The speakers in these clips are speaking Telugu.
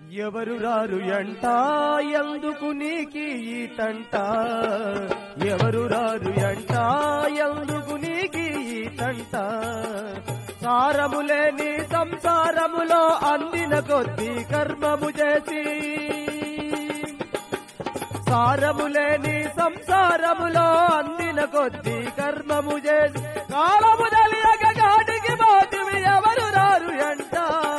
ఎవరు రారు ఎంట ఎందుకు నీకి ఈ తంట ఎవరు రారు ఎంట ఎందుకు నీకి ఈ తంట సారము లేని సంసారములో అందిన కొద్ది కర్మము చేసి సారము లేని సంసారములో అందిన కొద్ది కర్మము చేసి కాలము తెలియక గాడికి పోతివి ఎవరు రారు ఎంట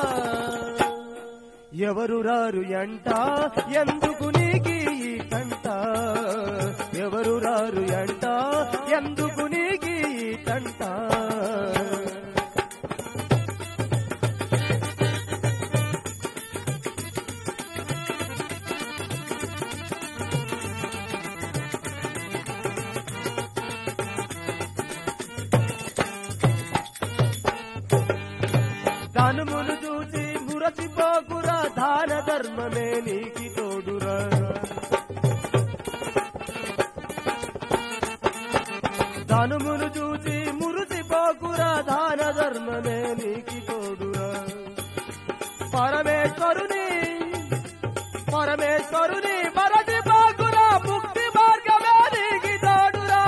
ఎవరు రారు ఎంట ఎందుకు నీకి ఈ తంట ఎవరు రారు ఎంట ఎందుకు నీకి ఈ తంట ధనుమును చూసి మురసిపోకురా దాన ధర్మమే నీకి తోడురా ధనుమును చూసి మురిసిపోకురా దాన ధర్మమే నీకి తోడురా పరమేశ్వరుని పరమేశ్వరుని మరచిపోకురా ముక్తి మార్గమే నీకి తోడురా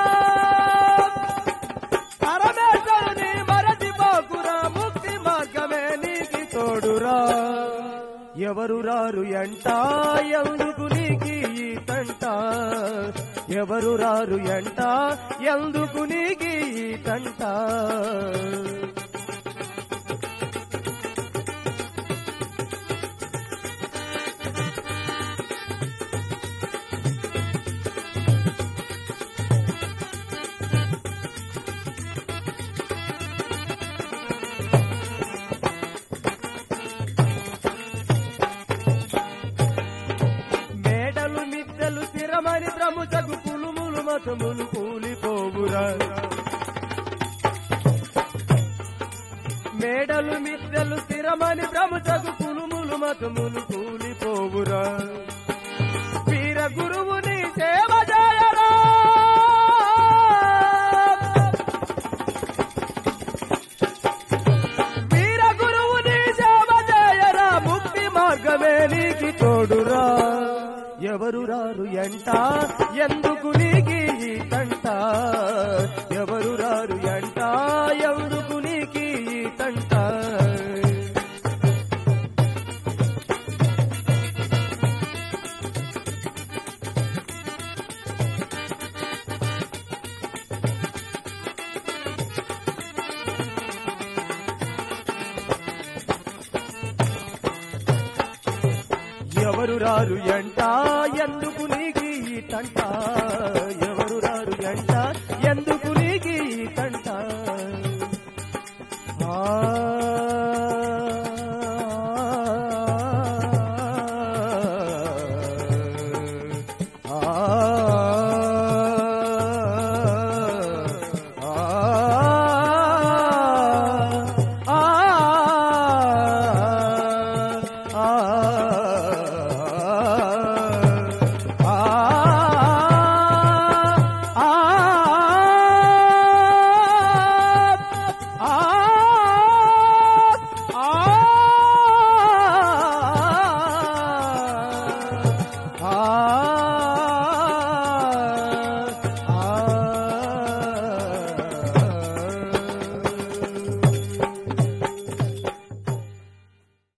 పరమేశ్వరుని మరచిపోకురా ముక్తి మార్గమే నీకి తోడురా ఎవరు రారు ఎంట ఎందుకు నీకి ఈ తంట ఎవరు రారు ఎంట ఎందుకు నీకి ఈ తంట మేడలు మిద్దెలు స్థిరమని ప్రముఖకు కులుములు మతములు కూలిపోవురా మేడలు మిద్దెలు స్థిరమని ప్రముఖకు కులుములు మతములు కూలిపోవురా వీర గురువుని సేవ చేయరా వీర గురువుని సేవ చేయరా ముక్తి మార్గమే నీకి తోడురా ఎవరు రారు ఎంట ఎందుకు నీకి ఈ తంట ఎవరు రారు ఎంట ఎందుకు నీకి ఈ తంట ఎవరు రారు ఎంట ఎందుకు నీకి ఈ తంట ఎవరు రారు ఎంట ఎందుకు నీకి ఈ తంట ఆ